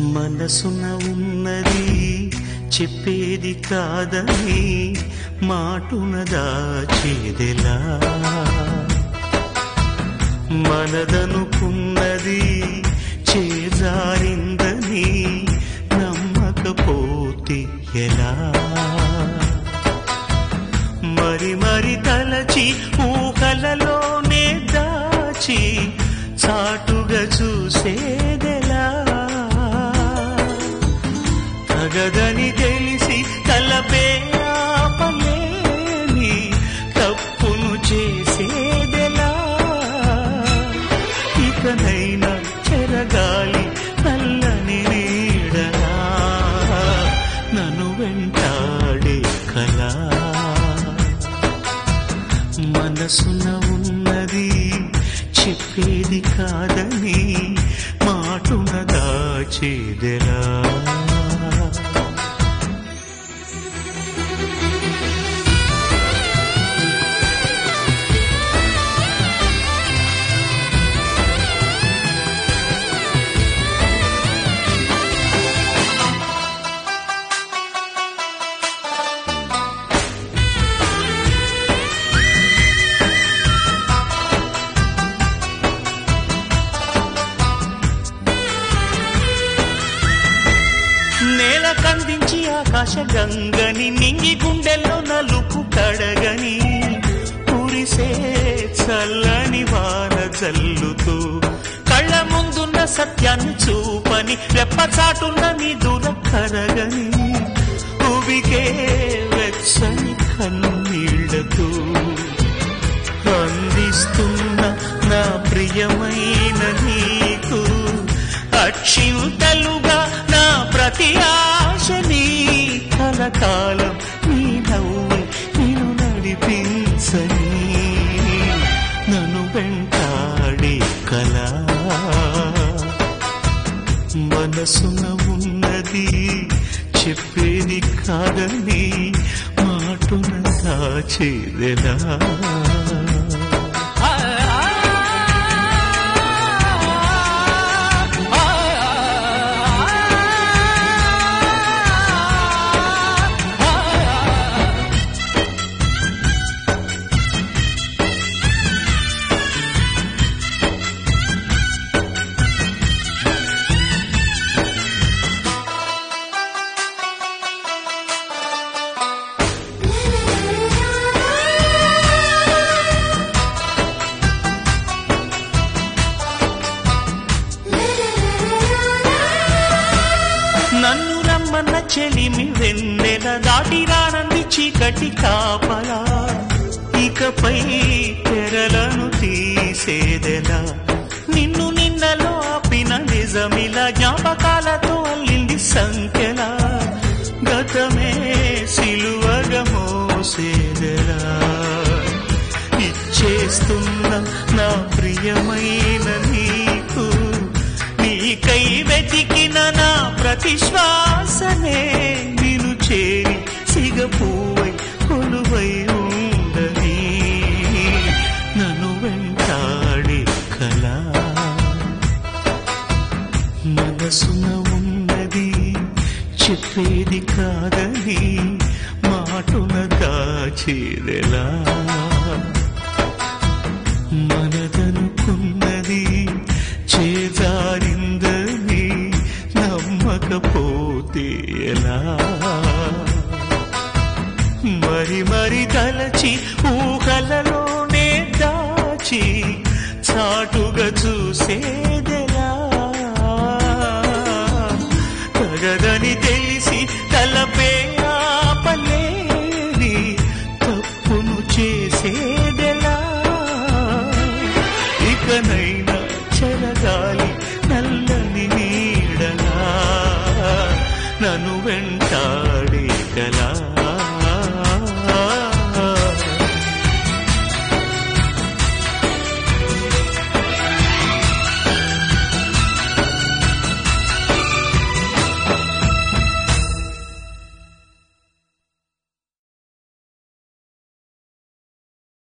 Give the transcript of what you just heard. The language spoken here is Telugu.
మనసున ఉన్నది చెప్పేది కాదని మాటున దాచేదెలా మనదనుకున్నది చేజారిందని నమ్మకపోతే ఎలా మరి మరి తలచి ఊహలలోనే దాచి చాటుగా చూసేదెలా తగదని తెలిసి తలపే ఆపలేని తప్పును చేసేదెలా ఇకనైనా చెరగాలి నల్లని నీడలా నన్ను వెంటాడే కలా మనసున ఉన్నది చెప్పేది కాదని మాటున దాచేదెలా నేల కందించి ఆకాశ గంగని నింగి గుండెల్లో నలుపు కడగని కురిసే చల్లని వాన జల్లుతూ కళ్ళ ముందున్న సత్యాన్ని చూపని రెప్పచాటున్న నీ దూర కరగని ఉవికే వెచ్చని కన్నీళ్లతో అందిస్తున్న నా ప్రియమైన నీకు అక్షింతలుగా నా ప్రతి ఆశని కలకాలం నీ నవ్వు నేను నడిపించని నన్ను వెంటాడే కళ మనసున ఉన్నది చెప్పేది కాదని మాటున దాచేదెలా నన్ను రమ్మన్న చెలిమి వెన్నెల దాటి రానంది చీకటి కాపలా ఇకపై తెరలను తీసేదెలా నిన్ను నిన్నలో ఆపిన నిజమిలా జ్ఞాపకాలతో అల్లింది సంఖ్యలా గతమే సిలువగా మోసేదెలా ఇచ్చేస్తున్న నా ప్రియమైన నీకు నీకై వెతికిన నా ప్రతి శ్వాసనే నిన్ను చేరి సిగపువై కొలువై ఉండని నన్ను వెంటాడే కళ మనసున ఉన్నది చెప్పేది కాదని మాటున దాచేదెలా మనదనుకున్నది చేజారిందని నమ్మకపోతే ఎలా మరి మరి తలచి ఊహలలోనే దాచి చాటుగా చూసేదెలా తగదని తెలిసి తలపే ఆపలేని తప్పును చేసేదెలా ఇకనైనా చెరగాలి నల్లని నీడలా నన్ను వెంటాడే కలా